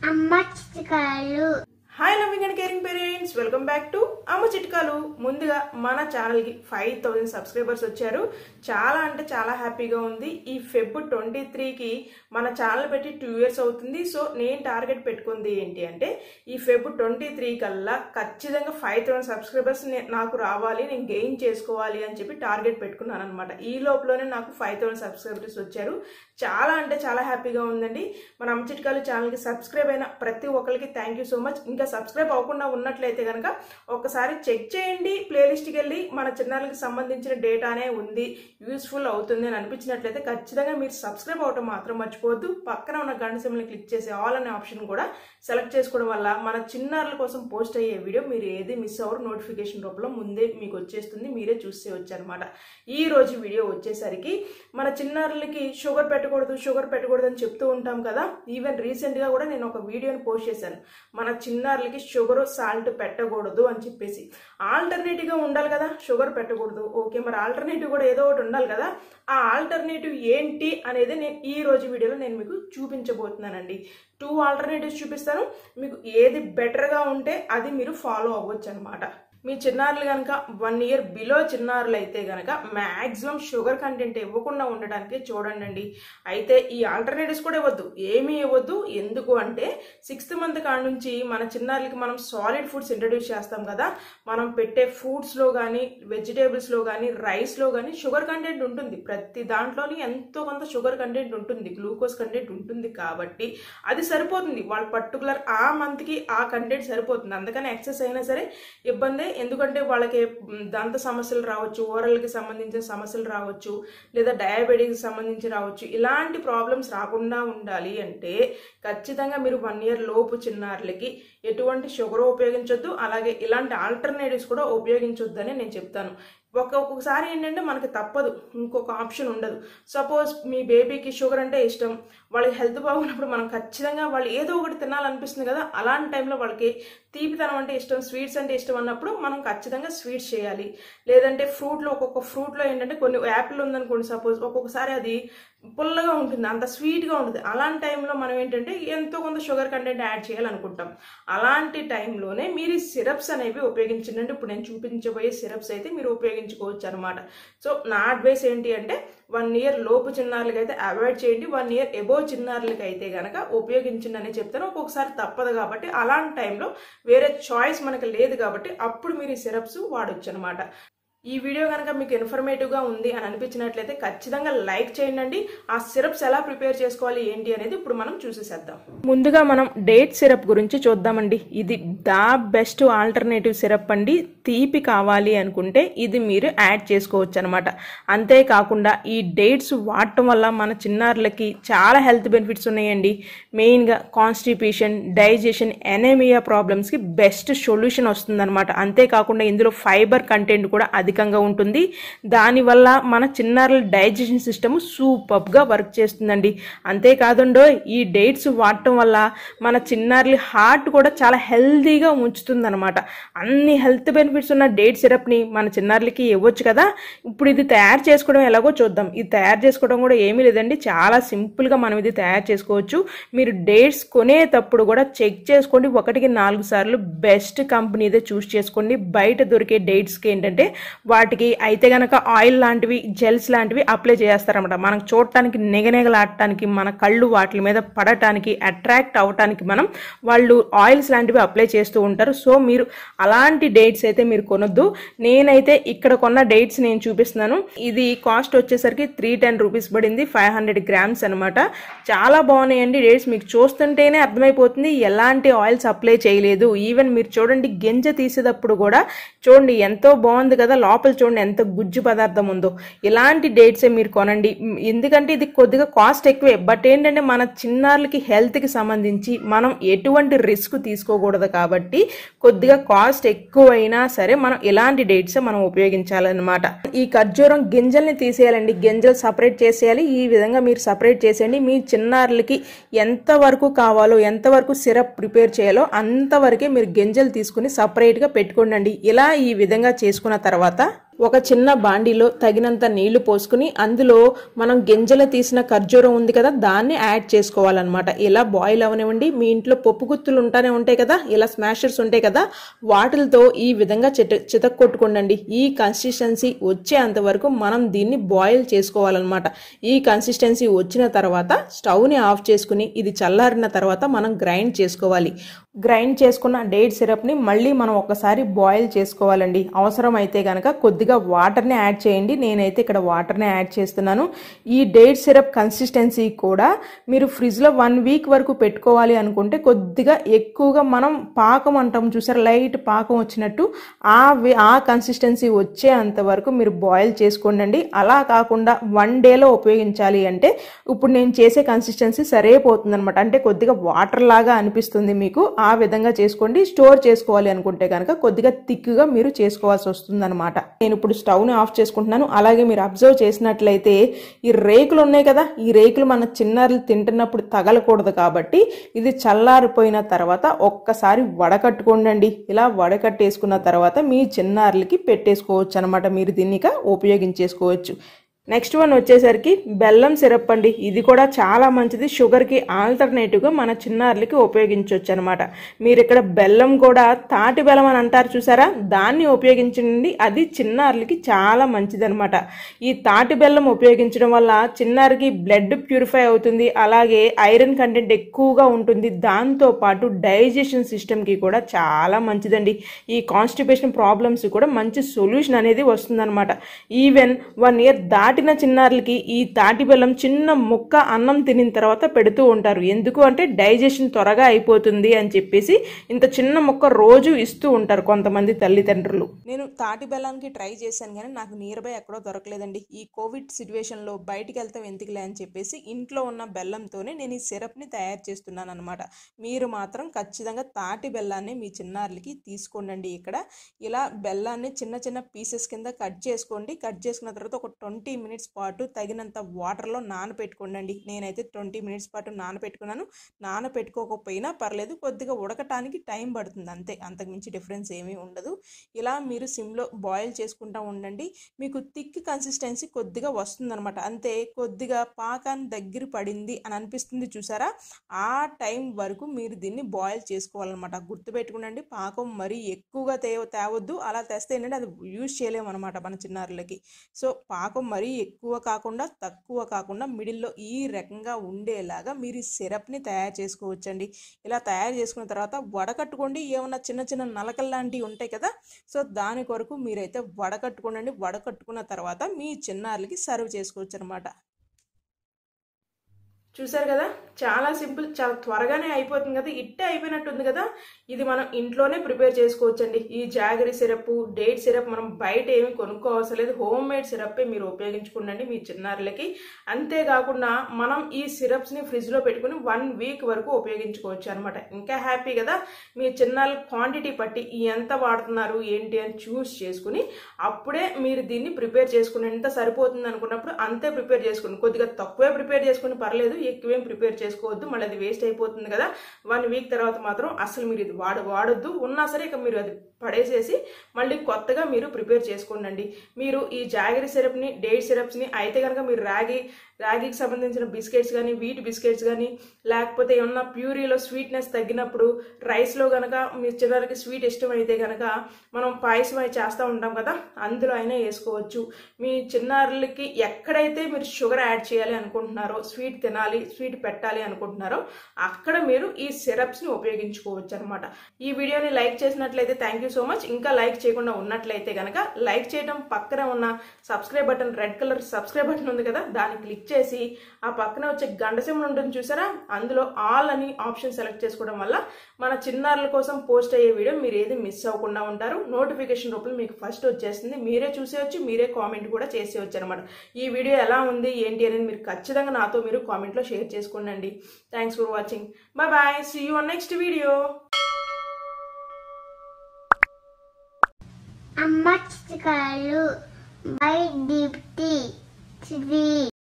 అమ్మ చిట్కాలు hi loving and caring parents welcome back to అమ్మ చిట్కాలు ముందుగా మన ఛానల్కి ఫైవ్ థౌజండ్ సబ్స్క్రైబర్స్ వచ్చారు చాలా అంటే చాలా హ్యాపీగా ఉంది ఈ ఫెబ్ ట్వంటీ త్రీకి మన ఛానల్ పెట్టి టూ ఇయర్స్ అవుతుంది సో నేను టార్గెట్ పెట్టుకుంది ఏంటి అంటే ఈ ఫెబ్ ట్వంటీ త్రీ కల్లా ఖచ్చితంగా ఫైవ్ థౌసండ్ సబ్స్క్రైబర్స్ నాకు రావాలి నేను గెయిన్ చేసుకోవాలి అని చెప్పి టార్గెట్ పెట్టుకున్నాను అనమాట ఈ లోపలనే నాకు ఫైవ్ థౌసండ్ సబ్స్క్రైబర్స్ వచ్చారు చాలా అంటే చాలా హ్యాపీగా ఉందండి మన అమ్మ చిట్కాలు ఛానల్కి సబ్స్క్రైబ్ అయిన ప్రతి ఒక్కరికి థ్యాంక్ యూ సో మచ్ ఇంకా సబ్స్క్రైబ్ అవ్వకుండా ఉన్నట్లయితే కనుక ఒకసారి చెక్ చేయండి ప్లేలిస్ట్కి వెళ్ళి మన ఛానల్కి సంబంధించిన డేటానే ఉంది యూస్ఫుల్ అవుతుంది అని అనిపించినట్లయితే ఖచ్చితంగా మీరు సబ్స్క్రైబ్ అవ్వటం మాత్రం మర్చిపోవద్దు పక్కన ఉన్న గంట సింబల్ని క్లిక్ చేసి ఆల్ అనే ఆప్షన్ కూడా సెలెక్ట్ చేసుకోవడం వల్ల మన చిన్నారుల కోసం పోస్ట్ అయ్యే వీడియో మీరు ఏది మిస్ అవ్వరు నోటిఫికేషన్ రూపంలో ముందే మీకు వచ్చేస్తుంది మీరే చూస్తే వచ్చారనమాట ఈ రోజు వీడియో వచ్చేసరికి మన చిన్నారులకి షుగర్ పెట్టకూడదు షుగర్ పెట్టకూడదు అని చెప్తూ ఉంటాం కదా ఈవెన్ రీసెంట్గా కూడా నేను ఒక వీడియోని పోస్ట్ చేశాను మన చిన్నారులకి షుగర్ సాల్ట్ పెట్టకూడదు అని చెప్పేసి ఆల్టర్నేటివ్గా ఉండాలి కదా షుగర్ పెట్టకూడదు ఓకే మరి ఆల్టర్నేటివ్ కూడా ఏదో ఒకటి ఉండాలి కదా ఆ ఆల్టర్నేటివ్ ఏంటి అనేది నేను ఈ రోజు వీడియోలో నేను మీకు చూపించబోతున్నానండి టూ ఆల్టర్నేటివ్స్ చూపిస్తాను మీకు ఏది బెటర్గా ఉంటే అది మీరు ఫాలో అవ్వచ్చు అనమాట మీ చిన్నారులు కనుక వన్ ఇయర్ బిలో చిన్నారులు అయితే కనుక మ్యాక్సిమం షుగర్ కంటెంట్ ఇవ్వకుండా ఉండడానికి చూడండి అయితే ఈ ఆల్టర్నేటివ్స్ కూడా ఇవ్వద్దు ఏమీ ఇవ్వద్దు ఎందుకు అంటే సిక్స్త్ మంత్ కాడ నుంచి మన చిన్నారులకి మనం సాలిడ్ ఫుడ్స్ ఇంట్రడ్యూస్ చేస్తాం కదా మనం పెట్టే ఫుడ్స్లో కానీ వెజిటేబుల్స్లో కానీ రైస్లో కానీ షుగర్ కంటెంట్ ఉంటుంది ప్రతి దాంట్లోని ఎంతో కొంత షుగర్ కంటెంట్ ఉంటుంది గ్లూకోజ్ కంటెంట్ ఉంటుంది కాబట్టి అది సరిపోతుంది వాళ్ళ పర్టికులర్ ఆ మంత్కి ఆ కంటెంట్ సరిపోతుంది అందుకని ఎక్సెస్ అయినా సరే ఇబ్బంది ఎందుకంటే వాళ్ళకి మ్, దంత సమస్యలు రావచ్చు ఓరల్కి సంబంధించిన సమస్యలు రావచ్చు లేదా డయాబెటీస్కి సంబంధించి రావచ్చు ఇలాంటి ప్రాబ్లమ్స్ రాకుండా ఉండాలి అంటే ఖచ్చితంగా మీరు వన్ ఇయర్ లోపు చిన్నారులకి ఎటువంటి షుగర్ ఉపయోగించొద్దు అలాగే ఇలాంటి ఆల్టర్నేటివ్స్ కూడా ఉపయోగించొద్దని నేను చెప్తాను ఒక ఒక్కొక్కసారి ఏంటంటే మనకి తప్పదు ఇంకొక ఆప్షన్ ఉండదు సపోజ్ మీ బేబీకి షుగర్ అంటే ఇష్టం వాళ్ళకి హెల్త్ బాగున్నప్పుడు మనం ఖచ్చితంగా వాళ్ళు ఏదో ఒకటి తినాలనిపిస్తుంది కదా అలాంటి టైంలో వాళ్ళకి తీపితనం అంటే ఇష్టం స్వీట్స్ అంటే ఇష్టం అన్నప్పుడు మనం ఖచ్చితంగా స్వీట్స్ చేయాలి లేదంటే ఫ్రూట్లో ఒక్కొక్క ఫ్రూట్లో ఏంటంటే కొన్ని యాపిల్ ఉందనుకోండి సపోజ్ ఒక్కొక్కసారి అది పుల్లగా ఉంటుంది అంత స్వీట్గా ఉంటుంది అలాంటి టైంలో మనం ఏంటంటే ఎంతో కొంత షుగర్ కంటెంట్ యాడ్ చేయాలనుకుంటాం అలాంటి టైంలోనే మీరు ఈ సిరప్స్ అనేవి ఉపయోగించండి అంటే ఇప్పుడు నేను చూపించబోయే సిరప్స్ అయితే మీరు ఉపయోగించుకోవచ్చు అనమాట సో నా అడ్వైస్ ఏంటి అంటే వన్ ఇయర్ లోపు చిన్నారులకి అయితే అవాయిడ్ చేయండి వన్ ఇయర్ ఎబో చిన్నారులకి అయితే కనుక ఉపయోగించండి అని చెప్తాను ఒక్కొక్కసారి తప్పదు కాబట్టి అలాంటి టైంలో వేరే చాయిస్ మనకు లేదు కాబట్టి అప్పుడు మీరు ఈ సిరప్స్ వాడొచ్చు అనమాట ఈ వీడియో కనుక మీకు ఇన్ఫర్మేటివ్గా ఉంది అని అనిపించినట్లయితే ఖచ్చితంగా లైక్ చేయండి ఆ సిరప్స్ ఎలా ప్రిపేర్ చేసుకోవాలి ఏంటి అనేది ఇప్పుడు మనం చూసేసేద్దాం ముందుగా మనం డేట్ సిరప్ గురించి చూద్దామండి ఇది దా బెస్ట్ ఆల్టర్నేటివ్ సిరప్ అండి తీపి కావాలి అనుకుంటే ఇది మీరు యాడ్ చేసుకోవచ్చు అనమాట అంతేకాకుండా ఈ డేట్స్ వాడటం వల్ల మన చిన్నారులకి చాలా హెల్త్ బెనిఫిట్స్ ఉన్నాయండి మెయిన్గా కాన్స్టిపేషన్ డైజెషన్ ఎనేమియా ప్రాబ్లమ్స్కి బెస్ట్ సొల్యూషన్ వస్తుందన్నమాట అంతేకాకుండా ఇందులో ఫైబర్ కంటెంట్ కూడా అధికంగా ఉంటుంది దానివల్ల మన చిన్నారుల డైజెషన్ సిస్టమ్ సూపర్గా వర్క్ చేస్తుందండి అంతేకాదండో ఈ డేట్స్ వాడటం వల్ల మన చిన్నారుల హార్ట్ కూడా చాలా హెల్తీగా ఉంచుతుందన్నమాట అన్ని హెల్త్ బెనిఫిట్స్ ఉన్న డేట్ సిరప్ని మన చిన్నారులకి ఇవ్వచ్చు కదా ఇప్పుడు ఇది తయారు చేసుకోవడం ఎలాగో చూద్దాం ఇది తయారు చేసుకోవడం కూడా ఏమీ లేదండి చాలా సింపుల్గా మనం ఇది తయారు చేసుకోవచ్చు మీరు డేట్స్ కొనేటప్పుడు కూడా చెక్ చేసుకోండి ఒకటికి నాలుగు సార్లు బెస్ట్ కంపెనీదే చూస్ చేసుకోండి బయట దొరికే డేట్స్కి ఏంటంటే వాటికి అయితే గనక ఆయిల్ లాంటివి జెల్స్ లాంటివి అప్లై చేస్తారన్నమాట మనం చూడటానికి నిగనిగలాడటానికి మన కళ్ళు వాటి మీద పడటానికి అట్రాక్ట్ అవ్వటానికి మనం వాళ్ళు ఆయిల్స్ లాంటివి అప్లై చేస్తూ ఉంటారు సో మీరు అలాంటి డేట్స్ అయితే మీరు కొనొద్దు నేనైతే ఇక్కడ కొన్న డేట్స్ నేను చూపిస్తున్నాను ఇది కాస్ట్ వచ్చేసరికి త్రీ టెన్ రూపీస్ పడింది ఫైవ్ హండ్రెడ్ గ్రామ్స్ అనమాట చాలా బాగున్నాయండి డేట్స్ మీకు చూస్తుంటేనే అర్థమైపోతుంది ఎలాంటి ఆయిల్స్ అప్లై చేయలేదు ఈవెన్ మీరు చూడండి గింజ తీసేటప్పుడు కూడా చూడండి ఎంతో బాగుంది కదా లోపల చూడండి ఎంత గుజ్జు పదార్థం ఉందో ఇలాంటి డేట్సే మీరు కొనండి మ్, ఎందుకంటే ఇది కొద్దిగా కాస్ట్ ఎక్కువే బట్ ఏంటంటే మన చిన్నారులకి హెల్త్కి సంబంధించి మనం ఎటువంటి రిస్క్ తీసుకోకూడదు కాబట్టి కొద్దిగా కాస్ట్ ఎక్కువైనా సరే మనం ఇలాంటి డేట్స్ మనం ఉపయోగించాలన్నమాట ఈ ఖర్జూరం గింజల్ని తీసేయాలండి గింజలు సపరేట్ చేసేయాలి ఈ విధంగా మీరు సపరేట్ చేసేయండి మీ చిన్నారులకి ఎంత వరకు కావాలో ఎంత వరకు సిరప్ ప్రిపేర్ చేయాలో అంతవరకే మీరు గింజలు తీసుకుని సపరేట్గా పెట్టుకోండి ఇలా ఈ విధంగా చేసుకున్న తర్వాత ఒక చిన్న బాండీలో తగినంత నీళ్లు పోసుకుని అందులో మనం గింజలు తీసిన ఖర్జూరం ఉంది కదా దాన్ని యాడ్ చేసుకోవాలన్నమాట ఇలా బాయిల్ అవనివ్వండి మీ ఇంట్లో పప్పు గుత్తులు ఉంటానే ఉంటాయి కదా ఇలా స్మాషర్స్ ఉంటాయి కదా వాటిలతో ఈ విధంగా చిత చితక్కొట్టుకోండి ఈ కన్సిస్టెన్సీ వచ్చేంత వరకు మనం దీన్ని బాయిల్ చేసుకోవాలన్నమాట ఈ కన్సిస్టెన్సీ వచ్చిన తర్వాత స్టవ్ని ఆఫ్ చేసుకుని ఇది చల్లారిన తర్వాత మనం గ్రైండ్ చేసుకోవాలి గ్రైండ్ చేసుకున్న డేట్ సిరప్ని మళ్ళీ మనం ఒకసారి బాయిల్ చేసుకోవాలండి అవసరం అయితే కనుక కొద్దిగా వాటర్ని యాడ్ చేయండి నేనైతే ఇక్కడ వాటర్ని యాడ్ చేస్తున్నాను ఈ డేట్ సిరప్ కన్సిస్టెన్సీ కూడా మీరు ఫ్రిడ్జ్లో వన్ వీక్ వరకు పెట్టుకోవాలి అనుకుంటే కొద్దిగా ఎక్కువగా మనం పాకం అంటాం చూసారు లైట్ పాకం వచ్చినట్టు ఆ వే- ఆ కన్సిస్టెన్సీ వచ్చేంత వరకు మీరు బాయిల్ చేసుకోండి అలా కాకుండా వన్ డేలో ఉపయోగించాలి అంటే ఇప్పుడు నేను చేసే కన్సిస్టెన్సీ సరిపోతుంది అనమాట అంటే కొద్దిగా వాటర్ లాగా అనిపిస్తుంది మీకు ఆ విధంగా చేసుకోండి స్టోర్ చేసుకోవాలి అనుకుంటే కనుక కొద్దిగా థిక్గా మీరు చేసుకోవాల్సి వస్తుంది అనమాట నేను ఇప్పుడు స్టవ్ని ఆఫ్ చేసుకుంటున్నాను అలాగే మీరు అబ్జర్వ్ చేసినట్లయితే ఈ రేకులు ఉన్నాయి కదా ఈ రేకులు మన చిన్నారులు తింటున్నప్పుడు తగలకూడదు కాబట్టి ఇది చల్లారిపోయిన తర్వాత ఒక్కసారి వడకట్టుకోండి ఇలా వడకట్టేసుకున్న తర్వాత మీ చిన్నారులకి పెట్టేసుకోవచ్చు అనమాట మీరు దీన్ని ఇక ఉపయోగించేసుకోవచ్చు నెక్స్ట్ వన్ వచ్చేసరికి బెల్లం సిరప్ అండి ఇది కూడా చాలా మంచిది షుగర్కి ఆల్టర్నేటివ్గా మన చిన్నారులకి ఉపయోగించవచ్చు అనమాట మీరు ఇక్కడ బెల్లం కూడా తాటి బెల్లం అని అంటారు చూసారా దాన్ని ఉపయోగించండి అది చిన్నారులకి చాలా మంచిది అనమాట ఈ తాటి బెల్లం ఉపయోగించడం వల్ల చిన్నారికి బ్లడ్ ప్యూరిఫై అవుతుంది అలాగే ఐరన్ కంటెంట్ ఎక్కువగా ఉంటుంది దాంతో పాటు డైజెషన్ సిస్టమ్కి కూడా చాలా మంచిదండి ఈ కాన్స్టిపేషన్ ప్రాబ్లమ్స్ కూడా మంచి సొల్యూషన్ అనేది వస్తుందన్నమాట ఈవెన్ వన్ ఇయర్ దాటిన చిన్నారులకి ఈ తాటి బెల్లం చిన్న ముక్క అన్నం తినిన తర్వాత పెడుతూ ఉంటారు ఎందుకు అంటే డైజెషన్ త్వరగా అయిపోతుంది అని చెప్పేసి ఇంత చిన్న ముక్క రోజు ఇస్తూ ఉంటారు కొంతమంది తల్లిదండ్రులు నేను తాటి బెల్లానికి ట్రై చేశాను కానీ నాకు నియర్ బై ఎక్కడో దొరకలేదండి ఈ కోవిడ్ సిచ్యువేషన్లో బయటికి వెళ్తాం ఎందుకులే అని చెప్పేసి ఇంట్లో ఉన్న బెల్లంతోనే నేను ఈ సిరప్ని తయారు చేస్తున్నాను అనమాట మీరు మాత్రం ఖచ్చితంగా తాటి బెల్లాన్ని మీ చిన్నారులకి తీసుకోండి ఇక్కడ ఇలా బెల్లాన్ని చిన్న చిన్న పీసెస్ కింద కట్ చేసుకోండి కట్ చేసుకున్న తర్వాత ఒక ట్వంటీ మినిట్స్ పాటు తగినంత వాటర్లో నానపెట్టుకోండి నేనైతే ట్వంటీ మినిట్స్ పాటు నానపెట్టుకున్నాను నానపెట్టుకోకపోయినా పర్లేదు కొద్దిగా ఉడకటానికి టైం పడుతుంది అంతే అంతకుమించి డిఫరెన్స్ ఏమీ ఉండదు ఇలా మీరు సిమ్లో బాయిల్ చేసుకుంటూ ఉండండి మీకు థిక్ కన్సిస్టెన్సీ కొద్దిగా వస్తుందన్నమాట అంతే కొద్దిగా పాకాన్ని దగ్గర పడింది అని అనిపిస్తుంది చూసారా ఆ టైం వరకు మీరు దీన్ని బాయిల్ చేసుకోవాలన్నమాట గుర్తుపెట్టుకునండి పాకం మరీ ఎక్కువగా తే తేవద్దు అలా తెస్తే ఏంటంటే అది యూజ్ చేయలేము అనమాట మన చిన్నారులకి సో పాకం మరీ ఎక్కువ కాకుండా తక్కువ కాకుండా మిడిల్లో ఈ రకంగా ఉండేలాగా మీరు ఈ సిరప్ని తయారు చేసుకోవచ్చండి ఇలా తయారు చేసుకున్న తర్వాత వడకట్టుకోండి ఏమన్నా చిన్న చిన్న నలకలు లాంటివి ఉంటాయి కదా సో దాని కొరకు మీరైతే వడకట్టుకోండి వడకట్టుకున్న తర్వాత మీ చిన్నారులకి సర్వ్ చేసుకోవచ్చు అనమాట చూసారు కదా చాలా సింపుల్ చాలా త్వరగానే అయిపోతుంది కదా ఇట్టే అయిపోయినట్టుంది కదా ఇది మనం ఇంట్లోనే ప్రిపేర్ చేసుకోవచ్చండి ఈ జాగరీ సిరప్ డేట్ సిరప్ మనం బయట ఏమి కొనుక్కోవసరం లేదు హోమ్ మేడ్ సిరప్ మీరు ఉపయోగించుకోండి మీ చిన్నారులకి అంతేకాకుండా మనం ఈ సిరప్స్ని ఫ్రిడ్జ్లో పెట్టుకుని వన్ వీక్ వరకు ఉపయోగించుకోవచ్చు అనమాట ఇంకా హ్యాపీ కదా మీ చిన్నారుల క్వాంటిటీ బట్టి ఎంత వాడుతున్నారు ఏంటి అని చూస్ చేసుకుని అప్పుడే మీరు దీన్ని ప్రిపేర్ చేసుకుని ఎంత సరిపోతుంది అనుకున్నప్పుడు అంతే ప్రిపేర్ చేసుకుని కొద్దిగా తక్కువే ప్రిపేర్ చేసుకుని పర్లేదు ఎక్కువేం ప్రిపేర్ చేసుకోవద్దు మళ్ళీ అది వేస్ట్ అయిపోతుంది కదా వన్ వీక్ తర్వాత మాత్రం అసలు మీరు ఇది వాడ వాడొద్దు ఉన్నా సరే ఇక మీరు అది పడేసేసి మళ్ళీ కొత్తగా మీరు ప్రిపేర్ చేసుకోండి మీరు ఈ జాగరీ సిరప్ని డేట్ సిరప్స్ని అయితే కనుక మీరు రాగి రాగికి సంబంధించిన బిస్కెట్స్ కానీ వీట్ బిస్కెట్స్ కానీ లేకపోతే ఏమన్నా ప్యూరీలో స్వీట్నెస్ తగ్గినప్పుడు రైస్లో కనుక మీ చిన్నరికి స్వీట్ ఇష్టం అయితే కనుక మనం పాయసం అయి చేస్తూ ఉంటాం కదా అందులో అయినా వేసుకోవచ్చు మీ చిన్నారులకి ఎక్కడైతే మీరు షుగర్ యాడ్ చేయాలి అనుకుంటున్నారో స్వీట్ తినాలి స్వీట్ పెట్టాలి అనుకుంటున్నారో అక్కడ మీరు ఈ సిరప్స్ని ఉపయోగించుకోవచ్చు అనమాట ఈ వీడియోని లైక్ చేసినట్లయితే థ్యాంక్ యూ సో మచ్ ఇంకా లైక్ చేయకుండా ఉన్నట్లయితే కనుక లైక్ చేయడం పక్కన ఉన్న subscribe button red colour subscribe button ఉంది కదా దాన్ని క్లిక్ చేసి ఆ పక్కన వచ్చే గంట సింబల్ ఉంటుంది చూసారా అందులో ఆల్ అని ఆప్షన్ సెలెక్ట్ చేసుకోవడం వల్ల మన చిన్నారుల కోసం పోస్ట్ అయ్యే వీడియో మీరు ఏది మిస్ అవ్వకుండా ఉంటారు నోటిఫికేషన్ రూపంలో మీకు ఫస్ట్ వచ్చేస్తుంది మీరే చూసేయచ్చు మీరే కామెంట్ కూడా చేసేయచ్చు అనమాట ఈ వీడియో ఎలా ఉంది ఏంటి అనేది మీరు ఖచ్చితంగా నాతో మీరు కామెంట్లో షేర్ చేసుకోండి thanks for watching bye bye see you next video అమ్మ చిత్రకారులు బై దీప్తి శ్రీ